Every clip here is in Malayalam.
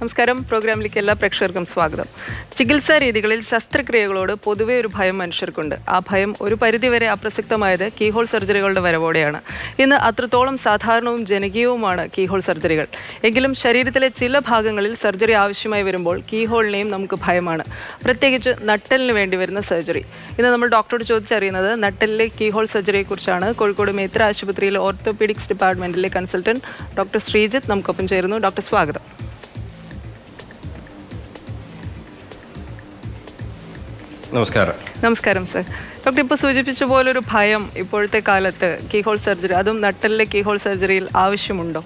നമസ്കാരം പ്രോഗ്രാമിലേക്ക് എല്ലാ പ്രേക്ഷകർക്കും സ്വാഗതം ചികിത്സാ രീതികളിൽ ശസ്ത്രക്രിയകളോട് പൊതുവെ ഒരു ഭയം മനുഷ്യർക്കുണ്ട് ആ ഭയം ഒരു പരിധിവരെ അപ്രസക്തമായത് കീഹോൾ സർജറികളുടെ വരവോടെയാണ് ഇന്ന് അത്രത്തോളം സാധാരണവും ജനകീയവുമാണ് കീഹോൾ സർജറികൾ എങ്കിലും ശരീരത്തിലെ ചില ഭാഗങ്ങളിൽ സർജറി ആവശ്യമായി വരുമ്പോൾ കീഹോളിനെയും നമുക്ക് ഭയമാണ് പ്രത്യേകിച്ച് നട്ടലിന് വേണ്ടി വരുന്ന സർജറി ഇന്ന് നമ്മൾ ഡോക്ടറോട് ചോദിച്ചറിയുന്നത് നട്ടലിലെ കീഹോൾ സർജറിയെക്കുറിച്ചാണ് കോഴിക്കോട് മേത്ര ആശുപത്രിയിലെ ഓർത്തോപീഡിക്സ് ഡിപ്പാർട്ട്മെന്റിലെ കൺസൾട്ടന്റ് ഡോക്ടർ ശ്രീജിത്ത് നമുക്കൊപ്പം ചേരുന്നു ഡോക്ടർ സ്വാഗതം നമസ്കാരം നമസ്കാരം സർ ഡോക്ടർ ഇപ്പോൾ സൂചിപ്പിച്ച പോലൊരു ഭയം ഇപ്പോഴത്തെ കാലത്ത് കീഹോൾ സർജറി അതും നട്ടലിലെ കീഹോൾ സർജറിയിൽ ആവശ്യമുണ്ടോ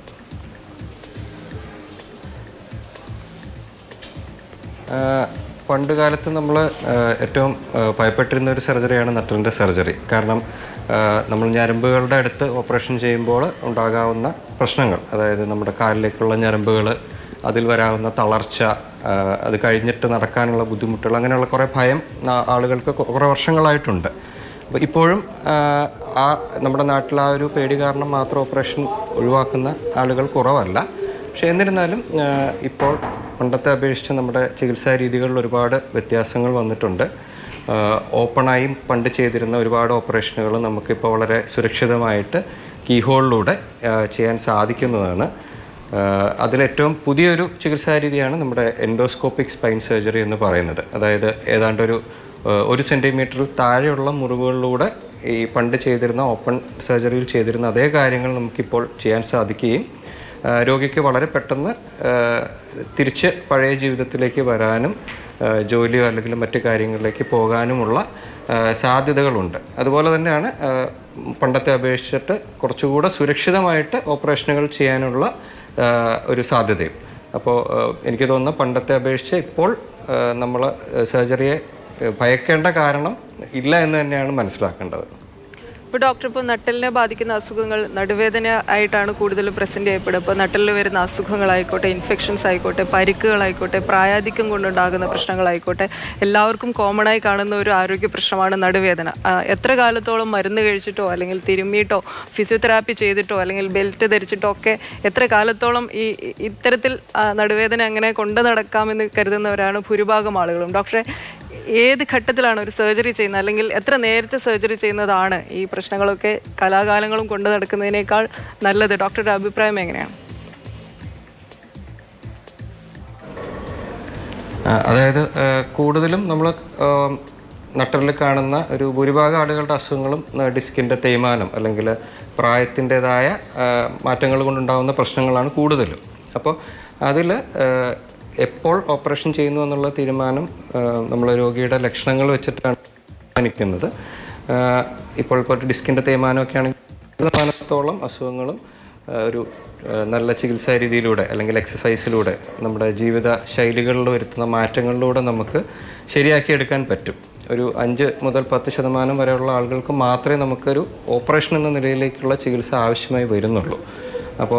ആ, പണ്ട് കാലത്ത് നമ്മൾ ഏറ്റവും ആ, ഭയപ്പെട്ടിരുന്ന ഒരു സർജറിയാണ് നട്ടലിൻ്റെ സർജറി കാരണം ആ, നമ്മൾ ഞരമ്പുകളുടെ അടുത്ത് ഓപ്പറേഷൻ ചെയ്യുമ്പോൾ ഉണ്ടാകാവുന്ന പ്രശ്നങ്ങൾ അതായത് നമ്മുടെ കാലിലേക്കുള്ള ഞരമ്പുകൾ അതിൽ വരാവുന്ന തളർച്ച ആ, അത് കഴിഞ്ഞിട്ട് നടക്കാനുള്ള ബുദ്ധിമുട്ടുകൾ അങ്ങനെയുള്ള കുറേ ഭയം ആ, ആളുകൾക്ക് കൊ- കുറേ വർഷങ്ങളായിട്ടുണ്ട് അപ്പോൾ ഇപ്പോഴും ആ, ആ നമ്മുടെ നാട്ടിൽ ആ ഒരു പേടി കാരണം മാത്രം ഓപ്പറേഷൻ ഒഴിവാക്കുന്ന ആളുകൾ കുറവല്ല പക്ഷേ എന്നിരുന്നാലും ആ, ഇപ്പോൾ പണ്ടത്തെ അപേക്ഷിച്ച് നമ്മുടെ ചികിത്സാ രീതികളിൽ ഒരുപാട് വ്യത്യാസങ്ങൾ വന്നിട്ടുണ്ട് ആ, ഓപ്പണായും പണ്ട് ചെയ്തിരുന്ന ഒരുപാട് ഓപ്പറേഷനുകൾ നമുക്കിപ്പോൾ വളരെ സുരക്ഷിതമായിട്ട് കീഹോളിലൂടെ ആ, ചെയ്യാൻ സാധിക്കുന്നതാണ് ആ, അതിലേറ്റവും പുതിയൊരു ചികിത്സാ രീതിയാണ് നമ്മുടെ എൻഡോസ്കോപ്പിക് സ്പൈൻ സർജറി എന്ന് പറയുന്നത് അതായത് ഏതാണ്ട് ഒരു ആ, ഒരു സെൻറ്റിമീറ്റർ താഴെയുള്ള മുറിവുകളിലൂടെ ഈ പണ്ട് ചെയ്തിരുന്ന ഓപ്പൺ സർജറിയിൽ ചെയ്തിരുന്ന അതേ കാര്യങ്ങൾ നമുക്കിപ്പോൾ ചെയ്യാൻ സാധിക്കുകയും ആ, രോഗിക്ക് വളരെ പെട്ടെന്ന് ആ, തിരിച്ച് പഴയ ജീവിതത്തിലേക്ക് വരാനും ആ, ജോലിയോ അല്ലെങ്കിൽ മറ്റു കാര്യങ്ങളിലേക്ക് പോകാനുമുള്ള ആ, സാധ്യതകളുണ്ട് അതുപോലെ തന്നെയാണ് ആ, പണ്ടത്തെ അപേക്ഷിച്ചിട്ട് കുറച്ചുകൂടെ സുരക്ഷിതമായിട്ട് ഓപ്പറേഷനുകൾ ചെയ്യാനുള്ള ആ, ഒരു സാധ്യതയും അപ്പോൾ ആ, എനിക്ക് തോന്നുന്നു പണ്ടത്തെ അപേക്ഷിച്ച് ഇപ്പോൾ നമ്മൾ സർജറിയെ ഭയക്കേണ്ട കാരണം ഇല്ല എന്ന് തന്നെയാണ് മനസ്സിലാക്കേണ്ടത് ഇപ്പോൾ ഡോക്ടർ ഇപ്പോൾ നട്ടലിനെ ബാധിക്കുന്ന അസുഖങ്ങൾ നടുവേദന ആയിട്ടാണ് കൂടുതലും പ്രസൻറ്റ് ചെയ്യപ്പെടുക ഇപ്പോൾ നട്ടലിൽ വരുന്ന അസുഖങ്ങളായിക്കോട്ടെ ഇൻഫെക്ഷൻസ് ആയിക്കോട്ടെ പരിക്കുകളായിക്കോട്ടെ പ്രായാധിക്യം കൊണ്ടുണ്ടാകുന്ന പ്രശ്നങ്ങളായിക്കോട്ടെ എല്ലാവർക്കും കോമൺ ആയി കാണുന്ന ഒരു ആരോഗ്യ പ്രശ്നമാണ് നടുവേദന ആ, എത്ര കാലത്തോളം മരുന്ന് കഴിച്ചിട്ടോ അല്ലെങ്കിൽ തിരുമ്മിയിട്ടോ ഫിസിയോതെറാപ്പി ചെയ്തിട്ടോ അല്ലെങ്കിൽ ബെൽറ്റ് ധരിച്ചിട്ടോ ഒക്കെ എത്ര കാലത്തോളം ഈ ഈ- ഇത്തരത്തിൽ ആ, നടുവേദന അങ്ങനെ കൊണ്ടു നടക്കാമെന്ന് കരുതുന്നവരാണ് ഭൂരിഭാഗം ആളുകളും ഡോക്ടറെ ഏത് ഘട്ടത്തിലാണ് ഒരു സർജറി ചെയ്യുന്നത് അല്ലെങ്കിൽ എത്ര നേരത്തെ സർജറി ചെയ്യുന്നതാണ് ഈ പ്രശ്നങ്ങളൊക്കെ കലാകാലങ്ങളും കൊണ്ടു നടക്കുന്നതിനേക്കാൾ നല്ലത് ഡോക്ടറുടെ അഭിപ്രായം എങ്ങനെയാണ് ആ, അതായത് ആ, കൂടുതലും നമ്മൾ നട്ടറിൽ കാണുന്ന ഒരു ഭൂരിഭാഗം ആളുകളുടെ അസുഖങ്ങളും ആ, ഡിസ്കിൻ്റെ തേയ്മാനം അല്ലെങ്കിൽ പ്രായത്തിൻ്റെതായ മാറ്റങ്ങൾ കൊണ്ടുണ്ടാകുന്ന പ്രശ്നങ്ങളാണ് കൂടുതലും അപ്പോൾ അതിൽ എപ്പോൾ ഓപ്പറേഷൻ ചെയ്യുന്നു എന്നുള്ള തീരുമാനം നമ്മൾ രോഗിയുടെ ലക്ഷണങ്ങൾ വെച്ചിട്ടാണ് തീരുമാനിക്കുന്നത് ആ, ഇപ്പോൾ ഇപ്പോൾ ഡിസ്കിൻ്റെ തേയ്മാനമൊക്കെ ആണെങ്കിൽ ശതമാനത്തോളം അസുഖങ്ങളും ആ, ഒരു ആ, നല്ല ചികിത്സാ രീതിയിലൂടെ അല്ലെങ്കിൽ എക്സസൈസിലൂടെ നമ്മുടെ ജീവിത ശൈലികളിൽ വരുത്തുന്ന മാറ്റങ്ങളിലൂടെ നമുക്ക് ശരിയാക്കിയെടുക്കാൻ പറ്റും ഒരു അഞ്ച് മുതൽ പത്ത് ശതമാനം വരെയുള്ള ആളുകൾക്ക് മാത്രമേ നമുക്കൊരു ഓപ്പറേഷൻ എന്ന നിലയിലേക്കുള്ള ചികിത്സ ആവശ്യമായി വരുന്നുള്ളൂ അപ്പോൾ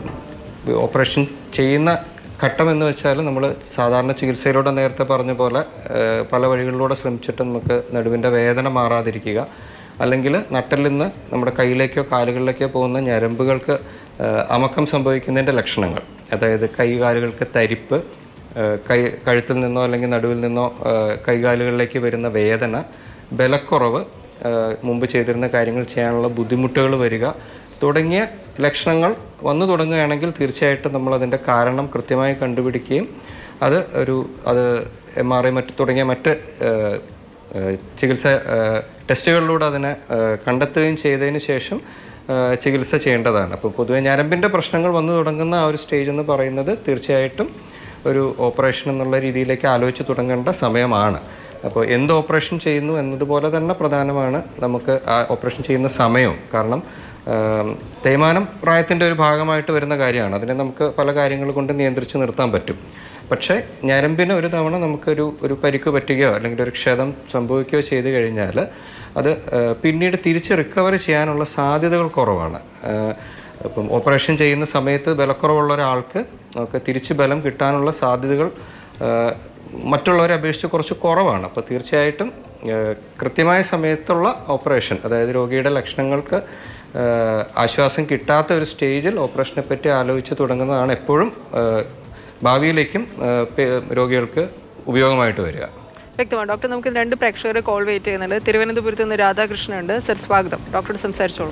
ഓപ്പറേഷൻ ചെയ്യുന്ന ഘട്ടം എന്ന് വെച്ചാൽ നമ്മൾ സാധാരണ ചികിത്സയിലൂടെ നേരത്തെ പറഞ്ഞ പോലെ ആ, പല വഴികളിലൂടെ ശ്രമിച്ചിട്ട് നമുക്ക് നടുവിൻ്റെ വേദന മാറാതിരിക്കുക അല്ലെങ്കിൽ നട്ടിൽ നിന്ന് നമ്മുടെ കയ്യിലേക്കോ കാലുകളിലേക്കോ പോകുന്ന ഞരമ്പുകൾക്ക് ആ, അമക്കം സംഭവിക്കുന്നതിൻ്റെ ലക്ഷണങ്ങൾ അതായത് കൈ കാലുകൾക്ക് തരിപ്പ് ആ, കൈ കഴുത്തിൽ നിന്നോ അല്ലെങ്കിൽ നടുവിൽ നിന്നോ ആ, കൈകാലുകളിലേക്ക് വരുന്ന വേദന ബലക്കുറവ് ആ, മുമ്പ് ചെയ്തിരുന്ന കാര്യങ്ങൾ ചെയ്യാനുള്ള ബുദ്ധിമുട്ടുകൾ വരിക തുടങ്ങിയ ലക്ഷണങ്ങൾ വന്നു തുടങ്ങുകയാണെങ്കിൽ തീർച്ചയായിട്ടും നമ്മൾ അതിൻ്റെ കാരണം കൃത്യമായി കണ്ടുപിടിക്കുകയും അത് ഒരു അത് എം ആർ ഐ മറ്റ് തുടങ്ങിയ മറ്റ് ആ, ആ, ചികിത്സ ആ, ടെസ്റ്റുകളിലൂടെ അതിനെ ആ, കണ്ടെത്തുകയും ചെയ്തതിന് ശേഷം ആ, ചികിത്സ ചെയ്യേണ്ടതാണ് അപ്പോൾ പൊതുവെ ഞരമ്പിൻ്റെ പ്രശ്നങ്ങൾ വന്നു തുടങ്ങുന്ന ആ ഒരു സ്റ്റേജ് എന്ന് പറയുന്നത് തീർച്ചയായിട്ടും ഒരു ഓപ്പറേഷൻ എന്നുള്ള രീതിയിലേക്ക് ആലോചിച്ച് തുടങ്ങേണ്ട സമയമാണ് അപ്പോൾ എന്ത് ഓപ്പറേഷൻ ചെയ്യുന്നു എന്നതുപോലെ തന്നെ പ്രധാനമാണ് നമുക്ക് ആ ഓപ്പറേഷൻ ചെയ്യുന്ന സമയവും കാരണം ആം, തേയ്മാനം പ്രായത്തിൻ്റെ ഒരു ഭാഗമായിട്ട് വരുന്ന കാര്യമാണ് അതിനെ നമുക്ക് പല കാര്യങ്ങൾ കൊണ്ട് നിയന്ത്രിച്ച് നിർത്താൻ പറ്റും പക്ഷേ ഞരമ്പിന് ഒരു തവണ നമുക്കൊരു ഒരു പരിക്ക് പറ്റുകയോ അല്ലെങ്കിൽ ഒരു ക്ഷതം സംഭവിക്കുകയോ ചെയ്തു കഴിഞ്ഞാൽ അത് ആ, പിന്നീട് തിരിച്ച് റിക്കവർ ചെയ്യാനുള്ള സാധ്യതകൾ കുറവാണ് ആ, ഇപ്പം ഓപ്പറേഷൻ ചെയ്യുന്ന സമയത്ത് ബലക്കുറവുള്ള ഒരാൾക്ക് നമുക്ക് തിരിച്ച് ബലം കിട്ടാനുള്ള സാധ്യതകൾ ആ, മറ്റുള്ളവരെ അപേക്ഷിച്ച് കുറച്ച് കുറവാണ് അപ്പോൾ തീർച്ചയായിട്ടും ആ, കൃത്യമായ സമയത്തുള്ള ഓപ്പറേഷൻ അതായത് രോഗിയുടെ ലക്ഷണങ്ങൾക്ക് ആ, ആശ്വാസം കിട്ടാത്ത ഒരു സ്റ്റേജിൽ ഓപ്പറേഷനെ പറ്റി ആലോചിച്ച് തുടങ്ങുന്നതാണ് എപ്പോഴും ആ, ഭാവിയിലേക്കും ആ, പേ- രോഗികൾക്ക് ഉപയോഗമായിട്ട് വരിക വ്യക്തമാണ് ഡോക്ടർ നമുക്ക് രണ്ട് പ്രേക്ഷകരെ കോൾ വെയിറ്റ് ചെയ്യുന്നുണ്ട് തിരുവനന്തപുരത്ത് നിന്ന് രാധാകൃഷ്ണൻ ഉണ്ട് സർ സ്വാഗതം ഡോക്ടറോട് സംസാരിച്ചോളൂ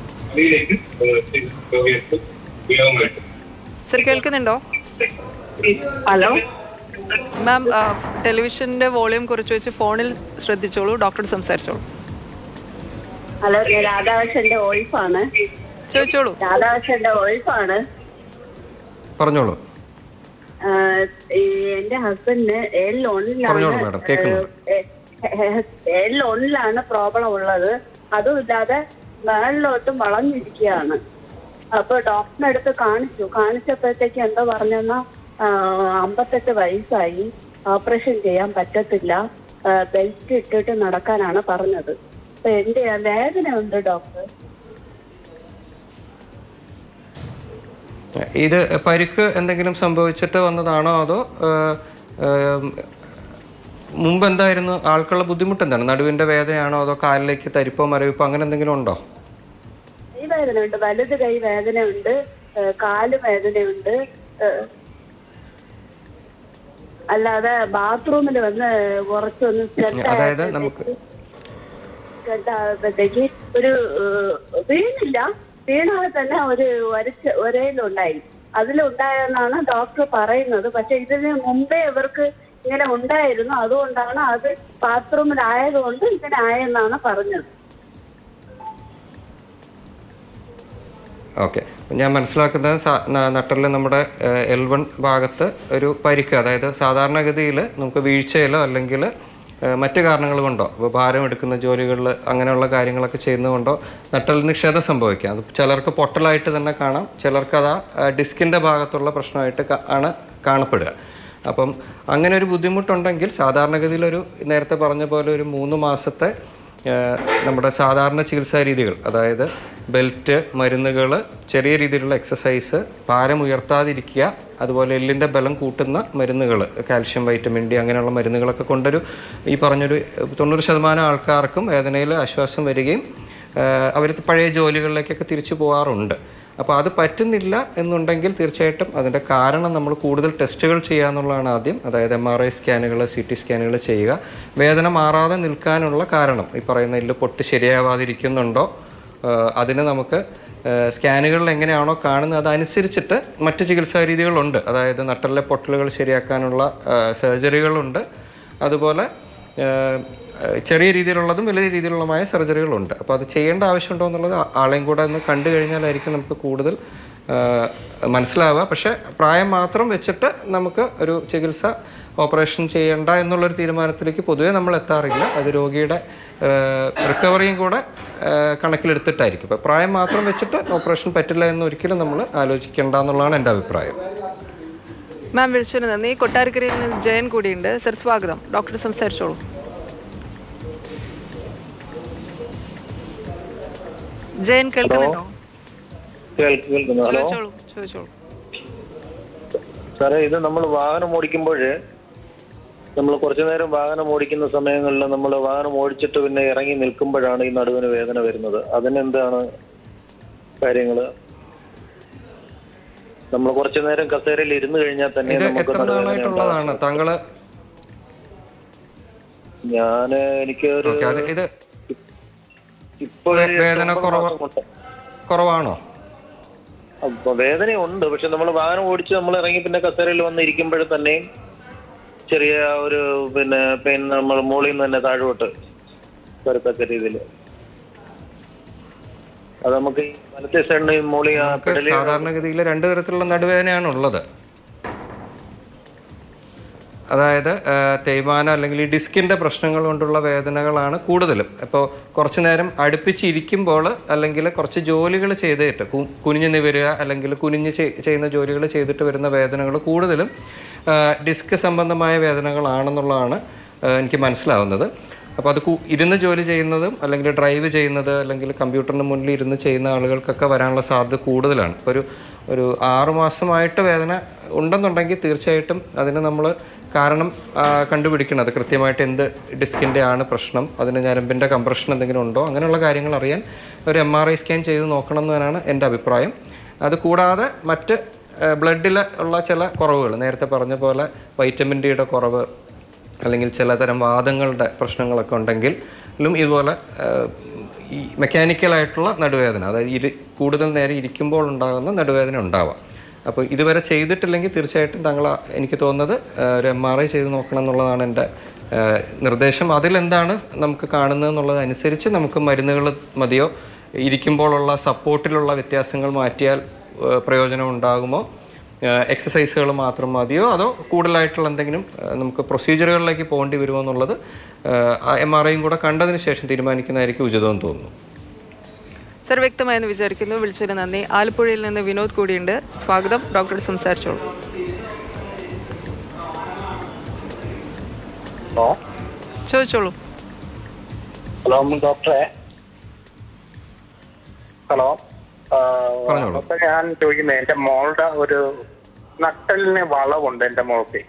സർ കേൾക്കുന്നുണ്ടോ ഹലോ മാം ടെലിവിഷന്റെ വോളിയം കുറച്ച് വെച്ച് ഫോണിൽ ശ്രദ്ധിച്ചോളൂ ഡോക്ടറോട് സംസാരിച്ചോളൂ ഹലോ ഞാൻ രാധാകൃഷ്ണന്റെ വൈഫാണ് ചോദിച്ചോളൂ രാധാകൃഷ്ണന്റെ വൈഫാണ് പറഞ്ഞോളൂ എന്റെ ഹസ്ബൻഡിന് എൽ പറഞ്ഞോളൂ മാഡം, കേൾക്കുന്നുണ്ട്. എൽ ഒന്നിലാണ് പ്രോബ്ലം ഉള്ളത് അതുമില്ലാതെ മേളിലോട്ടും വളഞ്ഞിരിക്കുകയാണ് അപ്പൊ ഡോക്ടറിന്റെ അടുത്ത് കാണിച്ചു കാണിച്ചപ്പോഴത്തേക്ക് എന്താ പറഞ്ഞെന്നാ അമ്പത്തെട്ട് വയസ്സായി ഓപ്പറേഷൻ ചെയ്യാൻ പറ്റത്തില്ല ബെൽറ്റ് ഇട്ടിട്ട് നടക്കാനാണ് പറഞ്ഞത് അപ്പൊ എന്റെ വേദന ഉണ്ട് ഡോക്ടർ ഇത് പരിക്ക് എന്തെങ്കിലും സംഭവിച്ചിട്ട് വന്നതാണോ അതോ ആ, ആ, മുമ്പ് എന്തായിരുന്നു ആൾക്കുള്ള ബുദ്ധിമുട്ട് എന്താണ് നടുവിൻ്റെ വേദനയാണോ അതോ കാലിലേക്ക് തരിപ്പോ മരവിപ്പോ അങ്ങനെ എന്തെങ്കിലും ഉണ്ടോ കൈ വേദനയുണ്ട് വലത് കൈ വേദനയുണ്ട് ഏഹ് കാല് വേദനയുണ്ട് ഏഹ് അല്ലാതെ ബാത്റൂമിൽ വന്ന് കുറച്ചൊന്ന് അതായത് നമുക്ക് ആയപ്പോഴത്തേക്ക് ഒരു ഏഹ് വീണില്ല വീണാൽ തന്നെ ഒരു ഒരച്ച ഒരയിലുണ്ടായി അതിലുണ്ടായെന്നാണ് ഡോക്ടർ പറയുന്നത് പക്ഷെ ഇതിന് മുമ്പേ ഇവർക്ക് ഇങ്ങനെ ഉണ്ടായിരുന്നു അതുകൊണ്ടാണ് അത് ബാത്റൂമിലായതുകൊണ്ട് ഇങ്ങനെ ആയെന്നാണ് പറഞ്ഞത് ഓക്കെ ഞാൻ മനസ്സിലാക്കുന്നത് സാ- ന- നട്ടലിൽ നമ്മുടെ എൽ വൺ ഭാഗത്ത് ഒരു പരിക്ക് അതായത് സാധാരണഗതിയിൽ നമുക്ക് വീഴ്ചയിലോ അല്ലെങ്കിൽ മറ്റു കാരണങ്ങൾ കൊണ്ടോ ഇപ്പോൾ ഭാരം എടുക്കുന്ന ജോലികളിൽ അങ്ങനെയുള്ള കാര്യങ്ങളൊക്കെ ചെയ്യുന്നതുകൊണ്ടോ നട്ടലിന് ക്ഷത സംഭവിക്കാം അത് ചിലർക്ക് പൊട്ടലായിട്ട് തന്നെ കാണാം ചിലർക്ക് അത് ആ ഡിസ്കിൻ്റെ ഭാഗത്തുള്ള പ്രശ്നമായിട്ട് കാ- ആണ് കാണപ്പെടുക അപ്പം അങ്ങനെ ഒരു ബുദ്ധിമുട്ടുണ്ടെങ്കിൽ സാധാരണഗതിയിൽ ഒരു നേരത്തെ പറഞ്ഞ പോലെ ഒരു മൂന്ന് മാസത്തെ ഏഹ് നമ്മുടെ സാധാരണ ചികിത്സാ രീതികൾ അതായത് ബെൽറ്റ് മരുന്നുകൾ ചെറിയ രീതിയിലുള്ള എക്സസൈസ് ഭാരം ഉയർത്താതിരിക്കുക അതുപോലെ എല്ലിൻ്റെ ബലം കൂട്ടുന്ന മരുന്നുകൾ കാൽഷ്യം വൈറ്റമിൻ ഡി അങ്ങനെയുള്ള മരുന്നുകളൊക്കെ കൊണ്ടൊരു ഈ പറഞ്ഞൊരു തൊണ്ണൂറ് ശതമാനം ആൾക്കാർക്കും വേദനയിൽ ആശ്വാസം വരികയും അവർ പഴയ ജോലികളിലേക്കൊക്കെ തിരിച്ചു പോകാറുണ്ട് അപ്പോൾ അത് പറ്റുന്നില്ല എന്നുണ്ടെങ്കിൽ തീർച്ചയായിട്ടും അതിൻ്റെ കാരണം നമ്മൾ കൂടുതൽ ടെസ്റ്റുകൾ ചെയ്യുക എന്നുള്ളതാണ് ആദ്യം അതായത് എം ആർ ഐ സ്കാനുകൾ സി ടി സ്കാനുകൾ ചെയ്യുക വേദന മാറാതെ നിൽക്കാനുള്ള കാരണം ഈ പറയുന്ന എല്ല് പൊട്ട് ശരിയാവാതിരിക്കുന്നുണ്ടോ ആഹ് അതിന് നമുക്ക് ആഹ് സ്കാനുകളിൽ എങ്ങനെയാണോ കാണുന്നത് അതനുസരിച്ചിട്ട് മറ്റ് ചികിത്സാ രീതികളുണ്ട് അതായത് നട്ടലിലെ പൊട്ടലുകൾ ശരിയാക്കാനുള്ള ആഹ് സർജറികളുണ്ട് അതുപോലെ ഏഹ് ചെറിയ രീതിയിലുള്ളതും വലിയ രീതിയിലുള്ളതുമായ സർജറികളുണ്ട് അപ്പോൾ അത് ചെയ്യേണ്ട ആവശ്യമുണ്ടോ എന്നുള്ളത് ആ- ആളെയും കൂടെ ഒന്ന് കണ്ടു കഴിഞ്ഞാലായിരിക്കും നമുക്ക് കൂടുതൽ ഏഹ് മനസ്സിലാവുക പക്ഷേ പ്രായം മാത്രം വെച്ചിട്ട് നമുക്ക് ഒരു ചികിത്സ ഓപ്പറേഷൻ ചെയ്യേണ്ട എന്നുള്ളൊരു തീരുമാനത്തിലേക്ക് പൊതുവേ നമ്മൾ എത്താറില്ല അത് രോഗിയുടെ റിക്കവറിയും കൂടെ ഏഹ് കണക്കിലെടുത്തിട്ടായിരിക്കും ഇപ്പോൾ പ്രായം മാത്രം വെച്ചിട്ട് ഓപ്പറേഷൻ പറ്റില്ല എന്ന് ഒരിക്കലും നമ്മൾ ആലോചിക്കേണ്ട എന്നുള്ളതാണ് എൻ്റെ അഭിപ്രായം മാം വിളിച്ചതിന് നന്ദി കൊട്ടാരക്കരയിൽ നിന്ന് ജയൻ കൂടിയുണ്ട് സർ സ്വാഗതം ഡോക്ടർ സംസാരിച്ചോളൂ ജയൻ കേൾക്കുന്നുണ്ടോ കേൾക്കുന്നു ഹലോ ചോദിച്ചോളൂ ചോദിച്ചോളൂ സാറേ ഇത് നമ്മൾ വാഹനം ഓടിക്കുമ്പോൾ നമ്മൾ കുറച്ചു നേരം വാഹനം ഓടിക്കുന്ന സമയങ്ങളിൽ നമ്മൾ വാഹനം ഓടിച്ചിട്ട് പിന്നെ ഇറങ്ങി നിൽക്കുമ്പോഴാണ് ഈ നടുവിന് വേദന വരുന്നത് അതിനെന്താണ് കാര്യങ്ങൾ നമ്മൾ കുറച്ചു നേരം കസേരയിൽ ഇരുന്ന് കഴിഞ്ഞാൽ തന്നെ ഇത് നമുക്ക് എത്ര നടുവേദന നാളായിട്ടുള്ളതാണ് താങ്കൾ ഞാൻ എനിക്ക് ഒരു ഓക്കെ അത് ഇത് ഇപ്പോൾ വേ- വേദന കുറവ് കുറവാണോ അപ്പൊ വേദനയുണ്ട് പക്ഷെ നമ്മൾ വാഹനം ഓടിച്ച് നമ്മൾ ഇറങ്ങി പിന്നെ കസേരയിൽ വന്ന് ഇരിക്കുമ്പോൾ തന്നെയും ചെറിയ ഒരു പിന്നെ പെയിൻ നമ്മൾ മുകളിൽ നിന്ന് തന്നെ താഴോട്ട് വരത്തക്ക രീതിയിൽ അത് നമുക്ക് ഈ വലത്തെ സൈഡിന് മുകളിൽ ആ നമുക്ക് പെടലി സാധാരണഗതിയിൽ രണ്ട് തരത്തിലുള്ള നടുവേദനയാണ് ഉള്ളത് അതായത് ആ, തേയ്മാനം അല്ലെങ്കിൽ ഈ ഡിസ്കിൻ്റെ പ്രശ്നങ്ങൾ കൊണ്ടുള്ള വേദനകളാണ് കൂടുതലും ഇപ്പോൾ കുറച്ച് നേരം അടുപ്പിച്ചിരിക്കുമ്പോൾ അല്ലെങ്കിൽ കുറച്ച് ജോലികൾ ചെയ്തിട്ട് കു- കുനിഞ്ഞ് നിവരുക അല്ലെങ്കിൽ കുനിഞ്ഞ് ചെയ്- ചെയ്യുന്ന ജോലികൾ ചെയ്തിട്ട് വരുന്ന വേദനകൾ കൂടുതലും ആ, ഡിസ്ക് സംബന്ധമായ വേദനകളാണെന്നുള്ളതാണ് ആ, എനിക്ക് മനസ്സിലാവുന്നത് അപ്പോൾ അത് കു- ഇരുന്ന് ജോലി ചെയ്യുന്നതും അല്ലെങ്കിൽ ഡ്രൈവ് ചെയ്യുന്നത് അല്ലെങ്കിൽ കമ്പ്യൂട്ടറിന് മുന്നിൽ ഇരുന്ന് ചെയ്യുന്ന ആളുകൾക്കൊക്കെ വരാനുള്ള സാധ്യത കൂടുതലാണ് ഇപ്പോൾ ഒരു ഒരു ആറു മാസമായിട്ട് വേദന ഉണ്ടെന്നുണ്ടെങ്കിൽ തീർച്ചയായിട്ടും അതിന് നമ്മൾ കാരണം ആ, കണ്ടുപിടിക്കണം അത് കൃത്യമായിട്ട് എന്ത് ഡിസ്കിൻ്റെ ആണ് പ്രശ്നം അതിന് ഞരമ്പിൻ്റെ കംപ്രഷൻ എന്തെങ്കിലും ഉണ്ടോ അങ്ങനെയുള്ള കാര്യങ്ങൾ അറിയാൻ ഒരു എം ആർ ഐ സ്കാൻ ചെയ്ത് നോക്കണം എന്നതാണ് എൻ്റെ അഭിപ്രായം അത് കൂടാതെ മറ്റ് ബ്ലഡിൽ ഉള്ള ചില കുറവുകൾ നേരത്തെ പറഞ്ഞ പോലെ വൈറ്റമിൻ ഡിയുടെ കുറവ് അല്ലെങ്കിൽ ചിലതരം വാദങ്ങളുടെ പ്രശ്നങ്ങളൊക്കെ ഉണ്ടെങ്കിലും ഇതുപോലെ ഏഹ്, ഈ മെക്കാനിക്കലായിട്ടുള്ള നടുവേദന അതായത് ഇരി കൂടുതൽ നേരം ഇരിക്കുമ്പോൾ ഉണ്ടാകുന്ന നടുവേദന ഉണ്ടാവാം അപ്പോൾ ഇതുവരെ ചെയ്തിട്ടില്ലെങ്കിൽ തീർച്ചയായിട്ടും താങ്കൾ ആ- എനിക്ക് തോന്നുന്നത് ഏഹ്, ഒരു എം ആർ ഐ ചെയ്ത് നോക്കണം എന്നുള്ളതാണ് എൻ്റെ ഏഹ്, നിർദ്ദേശം അതിലെന്താണ് നമുക്ക് കാണുന്നത് എന്നുള്ളതനുസരിച്ച് നമുക്ക് മരുന്നുകൾ മതിയോ ഇരിക്കുമ്പോഴുള്ള സപ്പോർട്ടിലുള്ള വ്യത്യാസങ്ങൾ മാറ്റിയാൽ ഏഹ്, പ്രയോജനം ഉണ്ടാകുമോ എക്സസൈസുകൾ മാത്രം മതിയോ അതോ കൂടുതലായിട്ടുള്ള എന്തെങ്കിലും ഏഹ്, നമുക്ക് പ്രൊസീജിയറുകളിലേക്ക് പോകേണ്ടി വരുമോ എന്നുള്ളത് എം ആർ ഐയും കൂടെ കണ്ടതിന് ശേഷം തീരുമാനിക്കുന്നതായിരിക്കും ഉചിതമെന്ന് തോന്നുന്നു സർ വ്യക്തമായെന്ന് വിചാരിക്കുന്നു വിളിച്ചതിന് നന്ദി ആലപ്പുഴയിൽ നിന്ന് വിനോദ് കൂടിയുണ്ട് സ്വാഗതം ഡോക്ടർ സംസാരിച്ചോളൂ ഹലോ ചോദിച്ചോളൂ ഹലോ ഡോക്ടറെ ഹലോ ആ, പറഞ്ഞോളൂ. അപ്പൊ ഞാൻ ചോദിക്കുന്നത് എന്റെ മോളുടെ ഒരു നട്ടലിന് വളവുണ്ട് എന്റെ മോൾക്ക്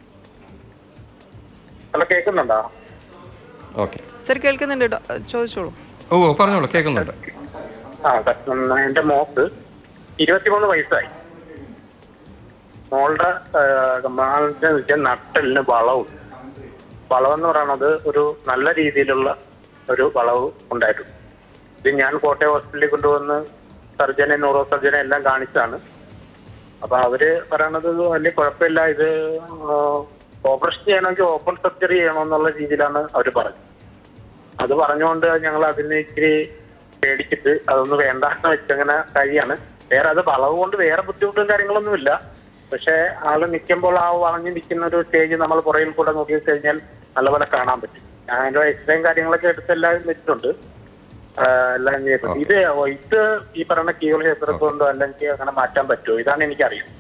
ഹലോ കേൾക്കുന്നുണ്ടോ ഓക്കെ സർ കേൾക്കുന്നുണ്ട് ഡോ- ചോദിച്ചോളൂ ഓ ഓ, പറഞ്ഞോളൂ കേൾക്കുന്നുണ്ട് ആ ഉം, എന്റെ മോക്ക് ഇരുപത്തിമൂന്ന് വയസ്സായി മോളുടെ മാളിന്റെ വെച്ചാൽ നട്ടലിന് വളവുണ്ട് വളവെന്ന് പറയണത് ഒരു നല്ല രീതിയിലുള്ള ഒരു വളവ് ഉണ്ടായിട്ടുണ്ട് ഇത് ഞാൻ കോട്ടയം ഹോസ്പിറ്റലിൽ കൊണ്ടുവന്ന് സർജനെ ന്യൂറോ സർജനെ എല്ലാം കാണിച്ചാണ് അപ്പൊ അവര് പറയണത് ഇത് വലിയ കുഴപ്പമില്ല ഇത് ഓപ്പറേഷൻ ചെയ്യണമെങ്കിൽ ഓപ്പൺ സർജറി ചെയ്യണമെന്നുള്ള രീതിയിലാണ് അവർ പറഞ്ഞത് അത് പറഞ്ഞുകൊണ്ട് ഞങ്ങൾ അതിന് ഇച്ചിരി പേടിച്ചിട്ട് അതൊന്ന് വേണ്ടാന്ന് വെച്ചങ്ങനെ കഴിയാണ് വേറെ അത് വളവ് കൊണ്ട് വേറെ ബുദ്ധിമുട്ടും കാര്യങ്ങളൊന്നുമില്ല പക്ഷെ ആള് നിൽക്കുമ്പോൾ ആ വളഞ്ഞു നിൽക്കുന്ന ഒരു സ്റ്റേജ് നമ്മൾ പുറകിൽ കൂടെ നോക്കി കഴിഞ്ഞാൽ നല്ലപോലെ കാണാൻ പറ്റും ഞാൻ അതിന്റെ എക്സ്റേയും കാര്യങ്ങളൊക്കെ എടുത്തെല്ലാം വെച്ചിട്ടുണ്ട് ആ, എല്ലാം ചെയ്തിട്ടുണ്ട് ഇത് ഇത് ഈ പറയുന്ന കീവൾ ഹെപ്പർ കൊണ്ടോ അല്ലെങ്കിൽ അങ്ങനെ മാറ്റാൻ പറ്റുമോ ഇതാണ് എനിക്കറിയാം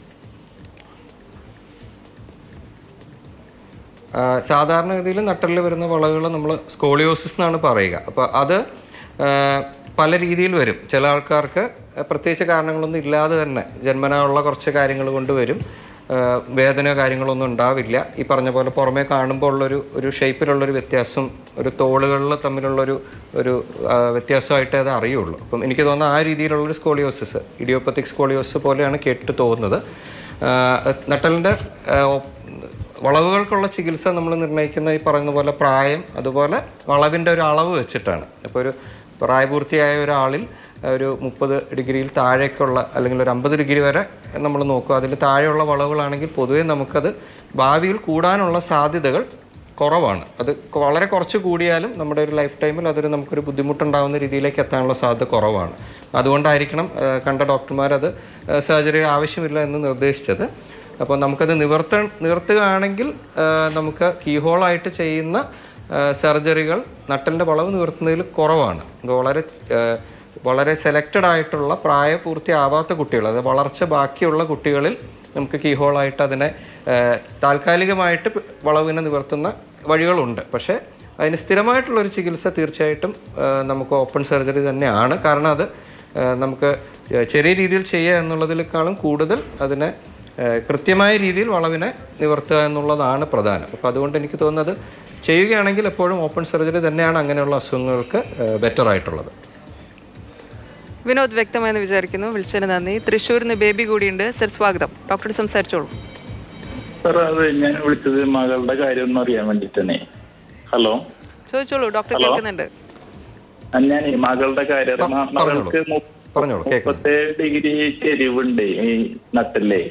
ആ, സാധാരണഗതിയിൽ നട്ടലിൽ വരുന്ന വളവുകൾ നമ്മൾ സ്കോളിയോസിസ് എന്നാണ് പറയുക അപ്പോൾ അത് ആ, പല രീതിയിൽ വരും ചില ആൾക്കാർക്ക് പ്രത്യേകിച്ച് കാരണങ്ങളൊന്നും ഇല്ലാതെ തന്നെ ജന്മനാ ഉള്ള കുറച്ച് കാര്യങ്ങൾ കൊണ്ട് വരും ആ, വേദനയോ കാര്യങ്ങളൊന്നും ഉണ്ടാവില്ല ഈ പറഞ്ഞ പോലെ പുറമേ കാണുമ്പോൾ ഉള്ളൊരു ഒരു ഷേപ്പിലുള്ളൊരു വ്യത്യാസം ഒരു തോളുകളിൽ തമ്മിലുള്ളൊരു ഒരു ആ, വ്യത്യാസമായിട്ടേ അത് അറിയുള്ളൂ അപ്പം എനിക്ക് തോന്നുന്നു ആ രീതിയിലുള്ളൊരു സ്കോളിയോസിസ് ഇഡിയോപ്പത്തിക് സ്കോളിയോസിസ് പോലെയാണ് കേട്ട് തോന്നുന്നത് ആ, നട്ടലിൻ്റെ ആ, ഒ- വളവുകൾക്കുള്ള ചികിത്സ നമ്മൾ നിർണ്ണയിക്കുന്ന ഈ പറയുന്ന പോലെ പ്രായം അതുപോലെ വളവിൻ്റെ ഒരു അളവ് വെച്ചിട്ടാണ് അപ്പോൾ ഒരു പ്രായപൂർത്തിയായ ഒരാളിൽ ഒരു മുപ്പത് ഡിഗ്രിയിൽ താഴേക്കുള്ള അല്ലെങ്കിൽ ഒരു അമ്പത് ഡിഗ്രി വരെ നമ്മൾ നോക്കുക അതിൽ താഴെയുള്ള വളവുകളാണെങ്കിൽ പൊതുവേ നമുക്കത് ഭാവിയിൽ കൂടാനുള്ള സാധ്യതകൾ കുറവാണ് അത് കൊ- വളരെ കുറച്ച് കൂടിയാലും നമ്മുടെ ഒരു ലൈഫ് ടൈമിൽ അതൊരു നമുക്കൊരു ബുദ്ധിമുട്ടുണ്ടാകുന്ന രീതിയിലേക്ക് എത്താനുള്ള സാധ്യത കുറവാണ് അതുകൊണ്ടായിരിക്കണം ആ, കണ്ട ഡോക്ടർമാർ അത് സർജറി ആവശ്യമില്ല എന്ന് നിർദ്ദേശിച്ചത് അപ്പോൾ നമുക്കത് നിവർത്ത നിവർത്തുകയാണെങ്കിൽ ആ, നമുക്ക് കീഹോളായിട്ട് ചെയ്യുന്ന ആ, സർജറികൾ നട്ടലിൻ്റെ വളവ് നിവർത്തുന്നതിൽ കുറവാണ് ഇത് വളരെ ആ, വളരെ സെലക്റ്റഡ് ആയിട്ടുള്ള പ്രായപൂർത്തിയാവാത്ത കുട്ടികൾ അത് വളർച്ച ബാക്കിയുള്ള കുട്ടികളിൽ നമുക്ക് കീഹോളായിട്ട് അതിനെ ആ, താൽക്കാലികമായിട്ട് പ് വളവിനെ നിവർത്തുന്ന വഴികളുണ്ട് പക്ഷേ അതിന് സ്ഥിരമായിട്ടുള്ളൊരു ചികിത്സ തീർച്ചയായിട്ടും ആ, നമുക്ക് ഓപ്പൺ സർജറി തന്നെയാണ് കാരണം അത് ആ, നമുക്ക് ചെറിയ രീതിയിൽ ചെയ്യുക എന്നുള്ളതിനേക്കാളും കൂടുതൽ അതിനെ ഏഹ് കൃത്യമായ രീതിയിൽ വളവിനെ നിവർത്തുക എന്നുള്ളതാണ് പ്രധാനം അപ്പോൾ അതുകൊണ്ട് എനിക്ക് തോന്നുന്നത് ചെയ്യുകയാണെങ്കിൽ എപ്പോഴും ഓപ്പൺ സർജറി തന്നെയാണ് അങ്ങനെയുള്ള അസുഖങ്ങൾക്ക് ബെറ്റർ ആയിട്ടുള്ളത് വിനോദ് വ്യക്തമായെന്ന് വിചാരിക്കുന്നു വിളിച്ചതിന് നന്ദി തൃശ്ശൂരിൽ നിന്ന് ബേബി കൂടിയുണ്ട് സർ സ്വാഗതം ഡോക്ടർ സംസാരിച്ചോളൂ സാർ അത് ഞാൻ വിളിച്ചത് മകളുടെ കാര്യം ഒന്ന് അറിയാൻ വേണ്ടിട്ടന്നെ ഹലോ ചോദിച്ചോളൂ ഡോക്ടർ കേൾക്കുന്നുണ്ട് ഞാൻ മകളുടെ കാര്യം മ- പറഞ്ഞോളൂ. മകൾക്ക് മു- പറഞ്ഞോളൂ കേൾക്കുന്നു മുപ്പത്തേഴ് ഡിഗ്രി ചെരിവുണ്ട് ഈ നട്ടല്ലേ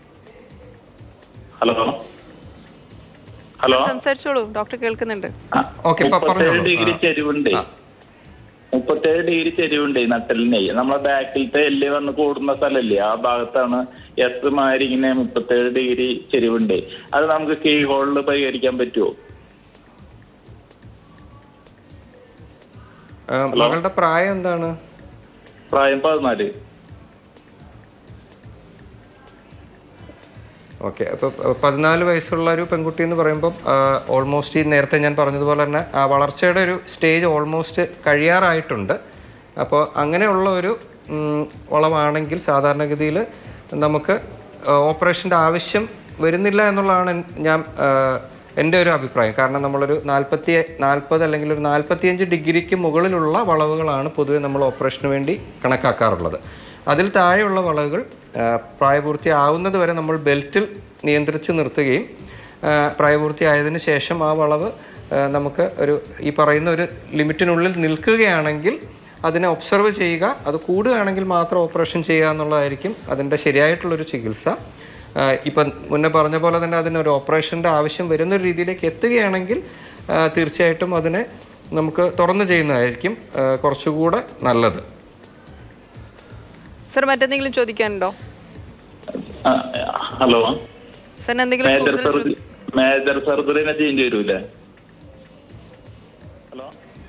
ഹലോ ഹലോ സംസാരിച്ചോളൂ ഡോക്ടർ കേൾക്കുന്നുണ്ട് ആ, ഓക്കേ, ഇപ്പൊ മുപ്പത്തേഴ് പറഞ്ഞോളൂ. ഡിഗ്രി ആ. ചെരിവുണ്ട് ആ. മുപ്പത്തേഴ് ഡിഗ്രി ചെരിവുണ്ട് നട്ടലിനെ നമ്മളെ ബാക്കിലത്തെ എല്ല് വന്ന് കൂടുന്ന സ്ഥലല്ലേ ആ ഭാഗത്താണ് എസ് മാരി ഇങ്ങനെ മുപ്പത്തേഴ് ഡിഗ്രി ചെരിവുണ്ട് അത് നമുക്ക് കീ ഹോളിൽ പരിഹരിക്കാൻ പറ്റുമോ ആ, മകളുടെ പ്രായം എന്താണ് പ്രായം പതിനാല് ഓക്കെ അപ്പോൾ പതിനാല് വയസ്സുള്ള ഒരു പെൺകുട്ടി എന്ന് പറയുമ്പോൾ ഓൾമോസ്റ്റ് ഈ നേരത്തെ ഞാൻ പറഞ്ഞതുപോലെ തന്നെ ആ വളർച്ചയുടെ ഒരു സ്റ്റേജ് ഓൾമോസ്റ്റ് കഴിയാറായിട്ടുണ്ട് അപ്പോൾ അങ്ങനെയുള്ള ഒരു ഉം, വളവാണെങ്കിൽ സാധാരണഗതിയിൽ നമുക്ക് ഓപ്പറേഷൻ്റെ ആവശ്യം വരുന്നില്ല എന്നുള്ളതാണ് എൻ- ഞാൻ ആ, എൻ്റെ ഒരു അഭിപ്രായം കാരണം നമ്മളൊരു നാൽപ്പത്തി നാൽപ്പത് അല്ലെങ്കിൽ ഒരു നാൽപ്പത്തിയഞ്ച് ഡിഗ്രിക്ക് മുകളിലുള്ള വളവുകളാണ് പൊതുവെ നമ്മൾ ഓപ്പറേഷന് വേണ്ടി കണക്കാക്കാറുള്ളത് അതിൽ താഴെയുള്ള വളവുകൾ ആ, പ്രായപൂർത്തിയാവുന്നത് വരെ നമ്മൾ ബെൽറ്റിൽ നിയന്ത്രിച്ച് നിർത്തുകയും ആ, പ്രായപൂർത്തിയായതിനു ശേഷം ആ വളവ് ആ, നമുക്ക് ഒരു ഈ പറയുന്ന ഒരു ലിമിറ്റിനുള്ളിൽ നിൽക്കുകയാണെങ്കിൽ അതിനെ ഒബ്സർവ് ചെയ്യുക അത് കൂടുകയാണെങ്കിൽ മാത്രം ഓപ്പറേഷൻ ചെയ്യുക എന്നുള്ളതായിരിക്കും അതിൻ്റെ ശരിയായിട്ടുള്ളൊരു ചികിത്സ ആ, ഇപ്പം മുന്നേ പറഞ്ഞ പോലെ തന്നെ അതിനൊരു ഓപ്പറേഷൻ്റെ ആവശ്യം വരുന്ന ഒരു രീതിയിലേക്ക് എത്തുകയാണെങ്കിൽ ആ, തീർച്ചയായിട്ടും അതിനെ നമുക്ക് തുറന്നു ചെയ്യുന്നതായിരിക്കും ആ, കുറച്ചുകൂടെ നല്ലത് സർ മറ്റെന്തെങ്കിലും ചോദിക്കാനുണ്ടോ ആ, ഹലോ സാറിന് എന്തെങ്കിലും മേജർ കൂടുതൽ സർജറി മേജർ സർജറി തന്നെ ചെയ്യേണ്ടി വരൂലേ ഹലോ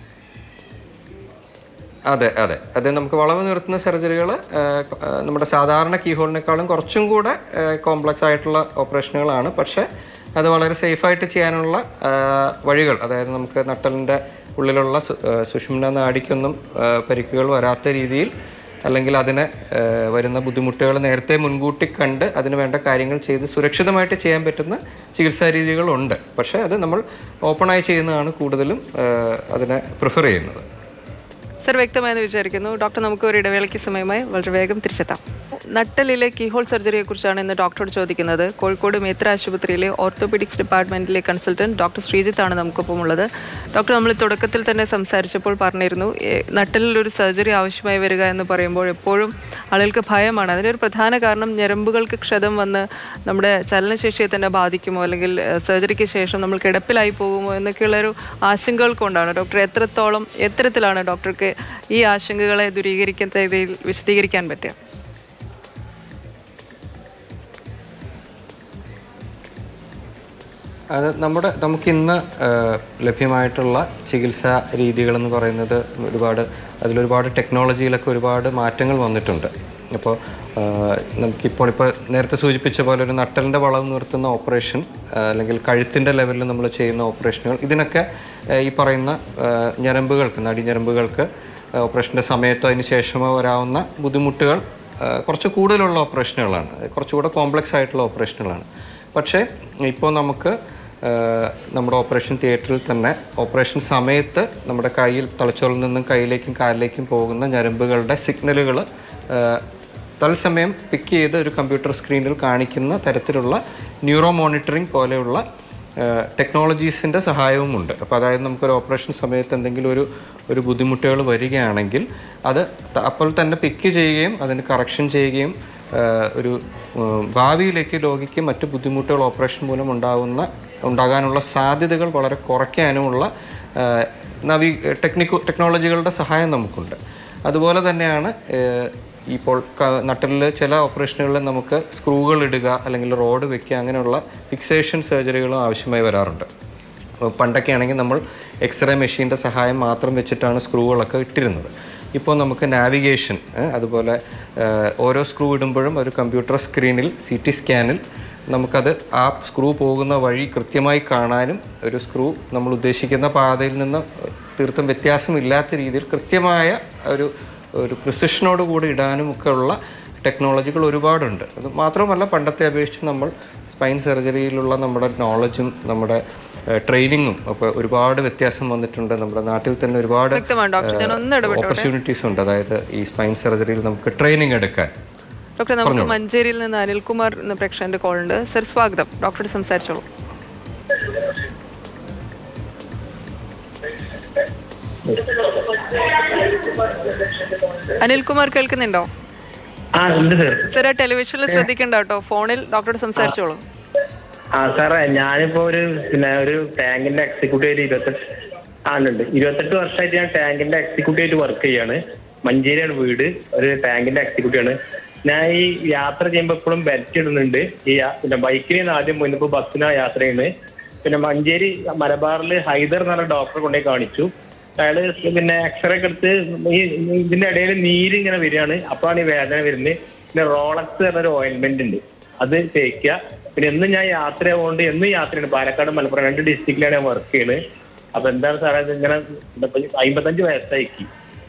അതെ അതെ അത് നമുക്ക് വളവ് നിർത്തുന്ന സർജറികൾ നമ്മുടെ സാധാരണ കീഹോളിനേക്കാളും കുറച്ചും കൂടെ കോംപ്ലക്സ് ആയിട്ടുള്ള ഓപ്പറേഷനുകളാണ് പക്ഷേ അത് വളരെ സേഫായിട്ട് ചെയ്യാനുള്ള ആ, വഴികൾ അതായത് നമുക്ക് നട്ടലിൻ്റെ ഉള്ളിലുള്ള സു- ആ, സുഷുമ്ന നാടിക്കൊന്നും ആ, പരിക്കുകൾ വരാത്ത രീതിയിൽ അല്ലെങ്കിൽ അതിന് ആ, വരുന്ന ബുദ്ധിമുട്ടുകൾ നേരത്തെ മുൻകൂട്ടി കണ്ട് അതിന് വേണ്ട കാര്യങ്ങൾ ചെയ്ത് സുരക്ഷിതമായിട്ട് ചെയ്യാൻ പറ്റുന്ന ചികിത്സാ രീതികളുണ്ട് പക്ഷേ അത് നമ്മൾ ഓപ്പണായി ചെയ്യുന്നതാണ് കൂടുതലും ആ, അതിനെ പ്രിഫർ ചെയ്യുന്നത് സർ വ്യക്തമായെന്ന് വിചാരിക്കുന്നു ഡോക്ടർ നമുക്ക് ഒരു ഇടവേളയ്ക്ക് സമയമായി വളരെ വേഗം തിരിച്ചെത്താം നട്ടലിലെ കീഹോൾ സർജറിയെ കുറിച്ചാണ് ഇന്ന് ഡോക്ടറോട് ചോദിക്കുന്നത് കോഴിക്കോട് മേത്ര ആശുപത്രിയിലെ ഓർത്തോപെഡിക്സ് ഡിപ്പാർട്ട്മെന്റിലെ കൺസൾട്ടന്റ് ഡോക്ടർ ശ്രീജിത്താണ് നമുക്കൊപ്പം ഉള്ളത് ഡോക്ടർ നമ്മൾ തുടക്കത്തിൽ തന്നെ സംസാരിച്ചപ്പോൾ പറഞ്ഞിരുന്നു ഏ, നട്ടലിൽ ഒരു സർജറി ആവശ്യമായി വരിക എന്ന് പറയുമ്പോൾ എപ്പോഴും ആളുകൾക്ക് ഭയമാണ് അതിനൊരു പ്രധാന കാരണം ഞരമ്പുകൾക്ക് ക്ഷതം വന്ന് നമ്മുടെ ചലനശേഷിയെ തന്നെ ബാധിക്കുമോ അല്ലെങ്കിൽ ഏ, സർജറിക്ക് ശേഷം നമ്മൾ കിടപ്പിലായി പോകുമോ എന്നൊക്കെയുള്ളൊരു ആശങ്കകൾ കൊണ്ടാണ് ഡോക്ടർ എത്രത്തോളം എത്തരത്തിലാണ് ഡോക്ടർക്ക് ഈ ആശങ്കകളെ ദൂരീകരിക്കാൻ രീതിയിൽ വിശദീകരിക്കാൻ പറ്റുക അത് നമ്മുടെ നമുക്കിന്ന് ആ, ലഭ്യമായിട്ടുള്ള ചികിത്സാ രീതികളെന്ന് പറയുന്നത് ഒരുപാട് അതിലൊരുപാട് ടെക്നോളജിയിലൊക്കെ ഒരുപാട് മാറ്റങ്ങൾ വന്നിട്ടുണ്ട് അപ്പോൾ ആ, നമുക്കിപ്പോൾ ഇപ്പോൾ നേരത്തെ സൂചിപ്പിച്ച പോലെ ഒരു നട്ടലിൻ്റെ വളവ് നിർത്തുന്ന ഓപ്പറേഷൻ ആ, അല്ലെങ്കിൽ കഴുത്തിൻ്റെ ലെവലിൽ നമ്മൾ ചെയ്യുന്ന ഓപ്പറേഷനുകൾ ഇതിനൊക്കെ ആ, ഈ പറയുന്ന ആ, ഞരമ്പുകൾക്ക് നടിഞരമ്പുകൾക്ക് ഓപ്പറേഷൻ്റെ സമയത്തോ അതിന് ശേഷമോ വരാവുന്ന ബുദ്ധിമുട്ടുകൾ ആ, കുറച്ച് കൂടുതലുള്ള ഓപ്പറേഷനുകളാണ് കുറച്ചുകൂടെ കോംപ്ലക്സ് ആയിട്ടുള്ള ഓപ്പറേഷനുകളാണ് പക്ഷേ ഇപ്പോൾ നമുക്ക് ആ, നമ്മുടെ ഓപ്പറേഷൻ തിയേറ്ററിൽ തന്നെ ഓപ്പറേഷൻ സമയത്ത് നമ്മുടെ കയ്യിൽ തലച്ചോറിൽ നിന്നും കയ്യിലേക്കും കാലിലേക്കും പോകുന്ന ഞരമ്പുകളുടെ സിഗ്നലുകൾ തത്സമയം പിക്ക് ചെയ്ത് ഒരു കമ്പ്യൂട്ടർ സ്ക്രീനിൽ കാണിക്കുന്ന തരത്തിലുള്ള ന്യൂറോ മോണിറ്ററിംഗ് പോലെയുള്ള ടെക്നോളജീസിൻ്റെ സഹായവുമുണ്ട് അപ്പോൾ അതായത് നമുക്കൊരു ഓപ്പറേഷൻ സമയത്ത് എന്തെങ്കിലും ഒരു ഒരു ബുദ്ധിമുട്ടുകൾ വരികയാണെങ്കിൽ അത് ത- അപ്പോൾ തന്നെ പിക്ക് ചെയ്യുകയും അതിന് കറക്ഷൻ ചെയ്യുകയും ആ, ഒരു ഉം, ഭാവിയിലേക്ക് രോഗിക്ക് മറ്റു ബുദ്ധിമുട്ടുകൾ ഓപ്പറേഷൻ മൂലം ഉണ്ടാകുന്ന ഉണ്ടാകാനുള്ള സാധ്യതകൾ വളരെ കുറയ്ക്കാനുമുള്ള ആ, നവീ ടെക്നിക്കൽ ടെക്നോളജികളുടെ സഹായം നമുക്കുണ്ട് അതുപോലെ തന്നെയാണ് ഏഹ്, ഇപ്പോൾ നട്ടലിൽ ചില ഓപ്പറേഷനുകളിൽ നമുക്ക് സ്ക്രൂകൾ ഇടുക അല്ലെങ്കിൽ റോഡ് വെക്കുക അങ്ങനെയുള്ള ഫിക്സേഷൻ സർജറികളും ആവശ്യമായി വരാറുണ്ട് അപ്പോൾ പണ്ടൊക്കെ ആണെങ്കിൽ നമ്മൾ എക്സ്റേ മെഷീൻ്റെ സഹായം മാത്രം വെച്ചിട്ടാണ് സ്ക്രൂകളൊക്കെ ഇട്ടിരുന്നത് ഇപ്പോൾ നമുക്ക് നാവിഗേഷൻ അതുപോലെ ഏഹ്, ഓരോ സ്ക്രൂ ഇടുമ്പോഴും ഒരു കമ്പ്യൂട്ടർ സ്ക്രീനിൽ സി ടി സ്കാനിൽ നമുക്കത് ആ സ്ക്രൂ പോകുന്ന വഴി കൃത്യമായി കാണാനും ഒരു സ്ക്രൂ നമ്മൾ ഉദ്ദേശിക്കുന്ന പാതയിൽ നിന്ന് തീർത്തും വ്യത്യാസമില്ലാത്ത രീതിയിൽ കൃത്യമായ ഒരു ഒരു പ്രിസിഷനോട് കൂടി ഇടാനും ഒക്കെ ഉള്ള ടെക്നോളജികൾ ഒരുപാടുണ്ട് അത് മാത്രമല്ല പണ്ടത്തെ അപേക്ഷിച്ച് നമ്മൾ സ്പൈൻ സർജറിയിലുള്ള നമ്മുടെ നോളജും നമ്മുടെ ട്രെയിനിങ്ങും ഒക്കെ ഒരുപാട് വ്യത്യാസം വന്നിട്ടുണ്ട് നമ്മുടെ നാട്ടിൽ തന്നെ ഒരുപാട് വ്യക്തമാണ് ഡോക്ടർ ഞാൻ ഒന്ന് ഇടപെട്ടോട്ടെ ഓപ്പർച്യൂണിറ്റീസ് ഉണ്ട് അതായത് ഈ സ്പൈൻ സർജറിയിൽ നമുക്ക് ട്രെയിനിങ് എടുക്കാൻ ഡോക്ടർ നമുക്ക് മഞ്ചേരിയിൽ നിന്ന് അനിൽകുമാർ എന്ന പ്രേക്ഷകന്റെ കോൾ ഉണ്ട് സർ സ്വാഗതം ഡോക്ടറോട് സംസാരിച്ചോളൂ അനിൽകുമാർ കേൾക്കുന്നുണ്ടോ ആ ഉണ്ട് സാർ സർ ആ ടെലിവിഷനിൽ ശ്രദ്ധിക്കണ്ട കേട്ടോ ഫോണിൽ ഡോക്ടറോട് സംസാരിച്ചോളൂ ആ സാറേ ഞാനിപ്പോ ഒരു പിന്നെ ഒരു ടാങ്കിന്റെ എക്സിക്യൂട്ടീവ് ആയിട്ട് ഇരുപത്തെട്ട് ആ ഉണ്ട് ഇരുപത്തെട്ട് വർഷമായിട്ട് ഞാൻ ടാങ്കിന്റെ എക്സിക്യൂട്ടീവ് ആയിട്ട് വർക്ക് ചെയ്യാണ് മഞ്ചേരിയാണ് വീട് ഒരു ടാങ്കിന്റെ എക്സിക്യൂട്ടീവ് ആണ് ഞാൻ ഈ യാത്ര ചെയ്യുമ്പോൾ എപ്പോഴും ബെൽറ്റ് ഇടുന്നുണ്ട് ഈ യാ- പിന്നെ ബൈക്കിന് ആദ്യം പോയിപ്പോ ബസ്സിനാണ് യാത്ര ചെയ്യുന്നത് പിന്നെ മഞ്ചേരി മലബാറിൽ ഹൈദർ എന്ന് പറഞ്ഞ ഡോക്ടറെ കൊണ്ടുപോയി കാണിച്ചു അയാള് പിന്നെ എക്സ്റേ ഒക്കെ എടുത്ത് ഈ ഇതിന്റെ ഇടയിൽ നീര് ഇങ്ങനെ വരികയാണ് അപ്പോഴാണ് ഈ വേദന വരുന്നത് പിന്നെ റോളക്സ് പറഞ്ഞൊരു ഓയിൽമെന്റ് ഉണ്ട് അത് തേക്കുക പിന്നെ എന്നും ഞാൻ യാത്ര ആവുകൊണ്ട് എന്നും യാത്രയാണ് പാലക്കാട് മലപ്പുറം രണ്ട് ഡിസ്ട്രിക്റ്റിലാണ് ഞാൻ വർക്ക് ചെയ്യുന്നത് അപ്പൊ എന്താണ് സാറേ ഇത് ഇങ്ങനെ അമ്പത്തഞ്ച് വയസ്സായിക്ക്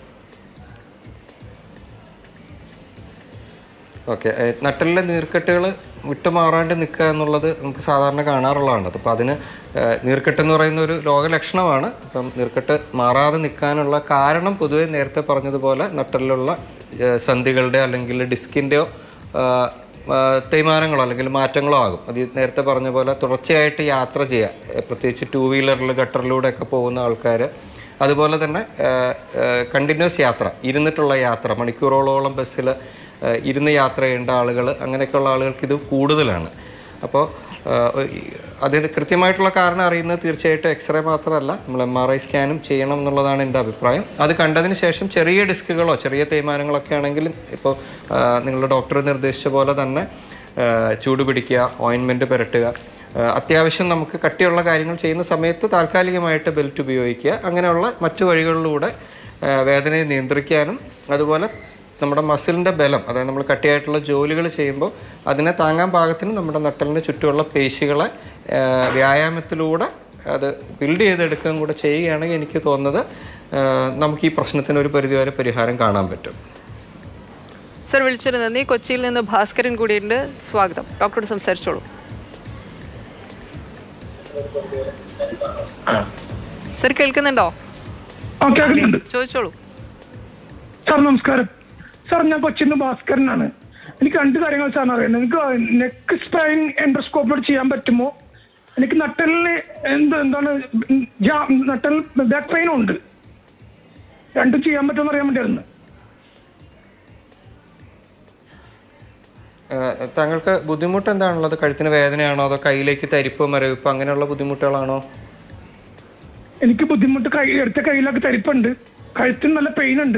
ഓക്കെ നട്ടലിലെ നീർക്കെട്ടുകൾ വിട്ടുമാറാണ്ട് നിൽക്കുക എന്നുള്ളത് നമുക്ക് സാധാരണ കാണാറുള്ളതാണ് അപ്പോൾ അതിന് ഏഹ്, നീർക്കെട്ട് എന്ന് പറയുന്ന ഒരു രോഗലക്ഷണമാണ് അപ്പം നീർക്കെട്ട് മാറാതെ നിൽക്കാനുള്ള കാരണം പൊതുവെ നേരത്തെ പറഞ്ഞതുപോലെ നട്ടലിലുള്ള ഏഹ്, സന്ധികളുടെ അല്ലെങ്കിൽ ഡിസ്കിൻ്റെയോ തേയ്മാനങ്ങളോ അല്ലെങ്കിൽ മാറ്റങ്ങളോ ആകും അത് ഈ നേരത്തെ പറഞ്ഞ പോലെ തുടർച്ചയായിട്ട് യാത്ര ചെയ്യുക ഏഹ്, പ്രത്യേകിച്ച് ടൂ വീലറിൽ ഗട്ടറിലൂടെ ഒക്കെ പോകുന്ന ആൾക്കാർ അതുപോലെ തന്നെ കണ്ടിന്യൂസ് യാത്ര ഇരുന്നിട്ടുള്ള യാത്ര മണിക്കൂറോളോളം ബസ്സിൽ ഇരുന്ന് യാത്ര ചെയ്യേണ്ട ആളുകൾ അങ്ങനെയൊക്കെയുള്ള ആളുകൾക്ക് ഇത് കൂടുതലാണ് അപ്പോൾ അതിന് കൃത്യമായിട്ടുള്ള കാരണം അറിയുന്നത് തീർച്ചയായിട്ടും എക്സ്റേ മാത്രമല്ല നമ്മൾ എം ആർ ഐ സ്കാനും ചെയ്യണം എന്നുള്ളതാണ് എൻ്റെ അഭിപ്രായം അത് കണ്ടതിന് ശേഷം ചെറിയ ഡിസ്കുകളോ ചെറിയ തേയ്മാനങ്ങളൊക്കെ ആണെങ്കിൽ ഇപ്പോൾ നിങ്ങളുടെ ഡോക്ടർ നിർദ്ദേശിച്ച പോലെ തന്നെ ആ, ചൂട് പിടിക്കുക ഓയിൻമെൻറ്റ് പുരട്ടുക ആ, അത്യാവശ്യം നമുക്ക് കട്ടിയുള്ള കാര്യങ്ങൾ ചെയ്യുന്ന സമയത്ത് താൽക്കാലികമായിട്ട് ബെൽറ്റ് ഉപയോഗിക്കുക അങ്ങനെയുള്ള മറ്റു വഴികളിലൂടെ ആ, വേദനയെ നിയന്ത്രിക്കാനും അതുപോലെ നമ്മുടെ മസിലിൻ്റെ ബലം അതായത് നമ്മൾ കട്ടിയായിട്ടുള്ള ജോലികൾ ചെയ്യുമ്പോൾ അതിനെ താങ്ങാൻ പാകത്തിന് നമ്മുടെ നട്ടലിന് ചുറ്റുമുള്ള പേശികളെ ആ, വ്യായാമത്തിലൂടെ അത് ബിൽഡ് ചെയ്തെടുക്കുകയും കൂടെ ചെയ്യുകയാണെങ്കിൽ എനിക്ക് തോന്നുന്നത് ആ, നമുക്ക് ഈ പ്രശ്നത്തിന് ഒരു പരിധിവരെ പരിഹാരം കാണാൻ പറ്റും സർ വിളിച്ചതിന് നന്ദി കൊച്ചിയിൽ നിന്ന് ഭാസ്കരൻ കൂടിയുണ്ട് സ്വാഗതം ഡോക്ടറോട് സംസാരിച്ചോളൂ സർ കേൾക്കുന്നുണ്ടോ ആ കേൾക്കുന്നുണ്ട് ചോദിച്ചോളൂ സാർ നമസ്കാരം സാർ ഞാൻ കൊച്ചിന്ന് ഭാസ്കരനാണ് എനിക്ക് രണ്ട് കാര്യങ്ങൾ സാറിന് അറിയാം നിങ്ങൾക്ക് നെക്ക് സ്പൈൻ എൻഡോസ്കോപ്പിലൂടെ ചെയ്യാൻ പറ്റുമോ എനിക്ക് നട്ടലിന് എന്ത് എന്താണ് ജാ- നട്ടൽ ബാക്ക് പെയിനും ഉണ്ട് രണ്ടും ചെയ്യാൻ പറ്റുമെന്ന് അറിയാൻ വേണ്ടിയായിരുന്നു ആ, താങ്കൾക്ക് ബുദ്ധിമുട്ട് എന്താണുള്ളത് കഴുത്തിന് വേദനയാണോ അതോ കയ്യിലേക്ക് തരിപ്പ് മരവിപ്പ് അങ്ങനെയുള്ള ബുദ്ധിമുട്ടുകളാണോ എനിക്ക് ബുദ്ധിമുട്ട് കൈ എടുത്ത കയ്യിലൊക്കെ തരിപ്പുണ്ട് കഴുത്തിന് നല്ല പെയിൻ ഉണ്ട്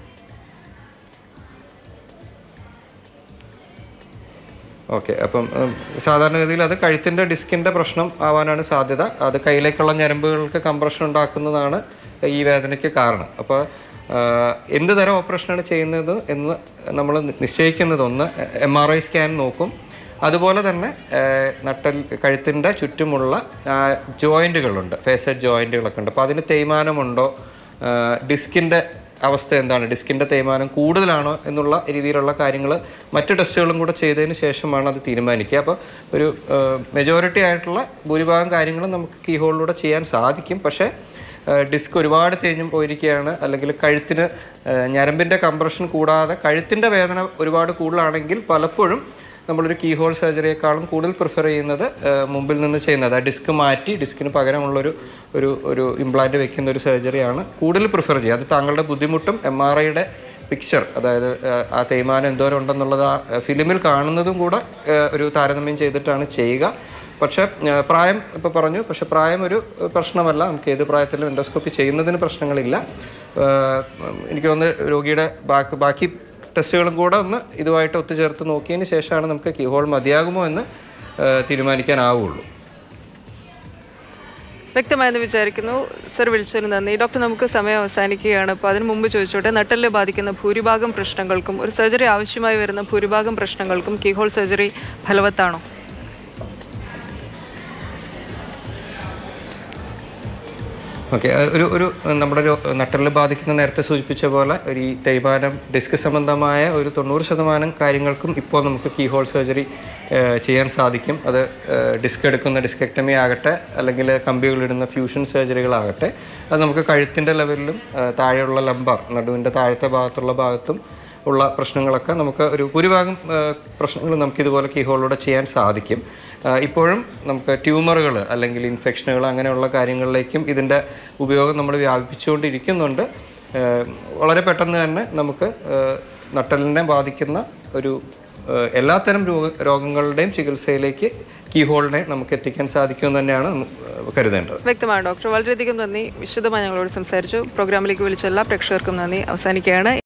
ഓക്കെ അപ്പം ഉം, സാധാരണഗതിയിൽ അത് കഴുത്തിൻ്റെ ഡിസ്കിൻ്റെ പ്രശ്നം ആവാനാണ് സാധ്യത അത് കയ്യിലേക്കുള്ള ഞരമ്പുകൾക്ക് കംപ്രഷൻ ഉണ്ടാക്കുന്നതാണ് ഈ വേദനയ്ക്ക് കാരണം അപ്പോൾ എന്ത് തരം ഓപ്പറേഷനാണ് ചെയ്യുന്നത് എന്ന് നമ്മൾ നിശ്ചയിക്കുന്നത് ഒന്ന് എം ആർ ഐ സ്കാൻ നോക്കും അതുപോലെ തന്നെ ആ, നട്ടൽ കഴുത്തിൻ്റെ ചുറ്റുമുള്ള ജോയിൻറ്റുകളുണ്ട് ഫേസഡ് ജോയിൻറ്റുകളൊക്കെ ഉണ്ട് അപ്പോൾ അതിന് തേയ്മാനമുണ്ടോ ഡിസ്കിൻ്റെ അവസ്ഥ എന്താണ് ഡിസ്കിൻ്റെ തേയ്മാനം കൂടുതലാണോ എന്നുള്ള രീതിയിലുള്ള കാര്യങ്ങൾ മറ്റു ടെസ്റ്റുകളും കൂടെ ചെയ്തതിന് ശേഷമാണ് അത് തീരുമാനിക്കുക അപ്പോൾ ഒരു മെജോറിറ്റി ആയിട്ടുള്ള ഭൂരിഭാഗം കാര്യങ്ങളും നമുക്ക് കീ ഹോളിലൂടെ ചെയ്യാൻ സാധിക്കും പക്ഷേ ഡിസ്ക് ഒരുപാട് തേഞ്ഞും പോയിരിക്കുകയാണ് അല്ലെങ്കിൽ കഴുത്തിന് ഞരമ്പിൻ്റെ കംപ്രഷൻ കൂടാതെ കഴുത്തിൻ്റെ വേദന ഒരുപാട് കൂടുതലാണെങ്കിൽ പലപ്പോഴും നമ്മളൊരു കീ ഹോൾ സർജറിയേക്കാളും കൂടുതൽ പ്രിഫർ ചെയ്യുന്നത് ആ, മുമ്പിൽ നിന്ന് ചെയ്യുന്നത് ആ ഡിസ്ക് മാറ്റി ഡിസ്കിന് പകരമുള്ളൊരു ഒരു ഒരു ഇംപ്ലാന്റ് വെക്കുന്ന ഒരു സർജറിയാണ് കൂടുതൽ പ്രിഫർ ചെയ്യുക അത് താങ്കളുടെ ബുദ്ധിമുട്ടും എം ആർ ഐയുടെ പിക്ചർ അതായത് ആ, ആ തേയ്മാനം എന്തോരം ഉണ്ടെന്നുള്ളത് ആ ഫിലിമിൽ കാണുന്നതും കൂടെ ആ, ഒരു താരതമ്യം ചെയ്തിട്ടാണ് ചെയ്യുക പക്ഷേ ആ, പ്രായം ഇപ്പോൾ പറഞ്ഞു പക്ഷേ പ്രായം ഒരു പ്രശ്നമല്ല നമുക്ക് ഏത് പ്രായത്തിലും എൻഡോസ്കോപ്പി ചെയ്യുന്നതിന് പ്രശ്നങ്ങളില്ല ആ, എനിക്ക് തോന്നുന്നു രോഗിയുടെ ബാക്കി ബാക്കി ടെസ്റ്റുകളും കൂടെ ഒന്ന് ഇതുമായിട്ട് ഒത്തുചേർത്ത് നോക്കിയതിന് ശേഷമാണ് നമുക്ക് കീഹോൾ മതിയാകുമോ എന്ന് ആ, തീരുമാനിക്കാനാവുള്ളൂ വ്യക്തമായെന്ന് വിചാരിക്കുന്നു സർ വിളിച്ചതിന് നന്ദി ഡോക്ടർ നമുക്ക് സമയം അവസാനിക്കുകയാണ് അപ്പോൾ അതിന് മുമ്പ് ചോദിച്ചോട്ടെ നട്ടലിനെ ബാധിക്കുന്ന ഭൂരിഭാഗം പ്രശ്നങ്ങൾക്കും ഒരു സർജറി ആവശ്യമായി വരുന്ന ഭൂരിഭാഗം പ്രശ്നങ്ങൾക്കും കീഹോൾ സർജറി ഫലവത്താണോ ഓക്കെ ഒരു ഒരു നമ്മുടെ ഒരു നട്ടലിൽ ബാധിക്കുന്ന നേരത്തെ സൂചിപ്പിച്ച പോലെ ഒരു ഈ തേയ്മാനം ഡിസ്ക് സംബന്ധമായ ഒരു തൊണ്ണൂറ് ശതമാനം കാര്യങ്ങൾക്കും ഇപ്പോൾ നമുക്ക് കീ ഹോൾ സർജറി ചെയ്യാൻ സാധിക്കും അത് ഡിസ്ക് എടുക്കുന്ന ഡിസ്കെക്ടമി ആകട്ടെ അല്ലെങ്കിൽ കമ്പികളിടുന്ന ഫ്യൂഷൻ സർജറികളാകട്ടെ അത് നമുക്ക് കഴുത്തിൻ്റെ ലെവലിലും ആ, താഴെയുള്ള ലംബാർ നടുവിൻ്റെ താഴത്തെ ഭാഗത്തുള്ള ഭാഗത്തും ഉള്ള പ്രശ്നങ്ങളൊക്കെ നമുക്ക് ഒരു ഭൂരിഭാഗം പ്രശ്നങ്ങൾ നമുക്ക് ഇതുപോലെ കീഹോളിലൂടെ ചെയ്യാൻ സാധിക്കും ആ, ഇപ്പോഴും നമുക്ക് ട്യൂമറുകൾ അല്ലെങ്കിൽ ഇൻഫെക്ഷനുകൾ അങ്ങനെയുള്ള കാര്യങ്ങളിലേക്കും ഇതിൻ്റെ ഉപയോഗം നമ്മൾ വ്യാപിപ്പിച്ചുകൊണ്ടിരിക്കുന്നുണ്ട് ആ, വളരെ പെട്ടെന്ന് തന്നെ നമുക്ക് ആ, നട്ടലിനെ ബാധിക്കുന്ന ഒരു ആ, എല്ലാത്തരം രോഗ രോഗങ്ങളുടെയും ചികിത്സയിലേക്ക് കീഹോളിനെ നമുക്ക് എത്തിക്കാൻ സാധിക്കുമെന്ന് തന്നെയാണ് നമ്മ- കരുതേണ്ടത് വ്യക്തമാണ് ഡോക്ടർ വളരെയധികം നന്ദി വിശദമായി ഞങ്ങളോട് സംസാരിച്ചു പ്രോഗ്രാമിലേക്ക് വിളിച്ച എല്ലാ പ്രേക്ഷകർക്കും നന്ദി അവസാനിക്കുകയാണ്